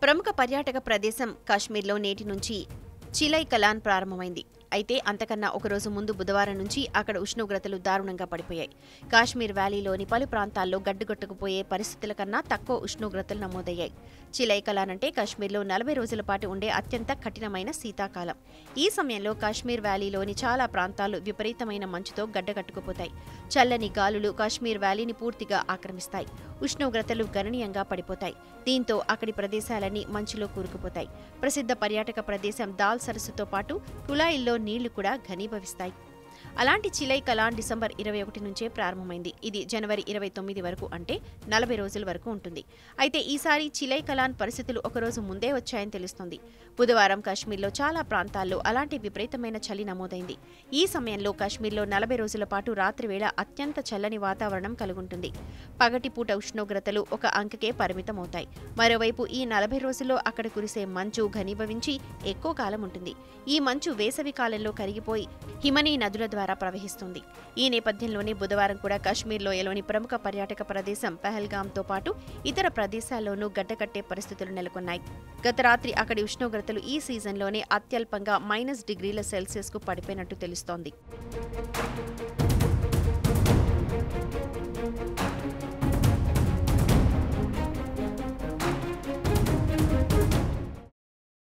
ప్రముఖ పర్యాటక ప్రదేశం కాశ్మీర్లో నేటి నుంచి చిలై కలాన్ ప్రారంభమైంది అయితే అంతకన్నా ఒకరోజు ముందు బుధవారం నుంచి అక్కడ ఉష్ణోగ్రతలు దారుణంగా పడిపోయాయి కాశ్మీర్ వ్యాలీలోని పలు ప్రాంతాల్లో గడ్డుగట్టుకుపోయే పరిస్థితుల కన్నా తక్కువ ఉష్ణోగ్రతలు నమోదయ్యాయి చిలై కలాన్ అంటే కాశ్మీర్లో నలభై రోజుల పాటు ఉండే అత్యంత కఠినమైన శీతాకాలం ఈ సమయంలో కాశ్మీర్ వ్యాలీలోని చాలా ప్రాంతాలు విపరీతమైన మంచుతో గడ్డగట్టుకుపోతాయి చల్లని గాలులు కాశ్మీర్ వ్యాలీని పూర్తిగా ఆక్రమిస్తాయి ఉష్ణోగ్రతలు గణనీయంగా పడిపోతాయి దీంతో అక్కడి ప్రదేశాలన్నీ మంచులో కూరుకుపోతాయి ప్రసిద్ధ పర్యాటక ప్రదేశం దాల్ సరస్సుతో పాటు కులాయిల్లో నీళ్లు కూడా ఘనీభవిస్తాయి అలాంటి చిలై కలాన్ డిసెంబర్ ఇరవై ఒకటి నుంచే ప్రారంభమైంది ఇది జనవరి ఇరవై తొమ్మిది వరకు అంటే నలభై రోజుల వరకు ఉంటుంది అయితే ఈసారి చిలై కలాన్ పరిస్థితులు ఒకరోజు ముందే వచ్చాయని తెలుస్తోంది బుధవారం కాశ్మీర్లో చాలా ప్రాంతాల్లో అలాంటి విపరీతమైన చలి నమోదైంది ఈ సమయంలో కాశ్మీర్లో నలభై రోజుల పాటు రాత్రి వేళ అత్యంత చల్లని వాతావరణం కలుగుంటుంది పగటిపూట ఉష్ణోగ్రతలు ఒక అంకెకే పరిమితమవుతాయి మరోవైపు ఈ నలభై రోజుల్లో అక్కడ కురిసే మంచు ఘనీభవించి ఎక్కువ కాలం ఉంటుంది ఈ మంచు వేసవి కాలంలో కరిగిపోయి హిమనీ నదుల ద్వారా ప్రవహిస్తుంది ఈ నేపథ్యంలోనే బుధవారం కూడా కాశ్మీర్ లోయలోని ప్రముఖ పర్యాటక ప్రదేశం పహల్గామ్తో పాటు ఇతర ప్రదేశాల్లోనూ గడ్డకట్టే పరిస్థితులు నెలకొన్నాయి గత రాత్రి అక్కడి ఉష్ణోగ్రతలు ఈ సీజన్లోనే అత్యల్పంగా మైనస్ డిగ్రీల సెల్సియస్కు పడిపోయినట్టు తెలుస్తోంది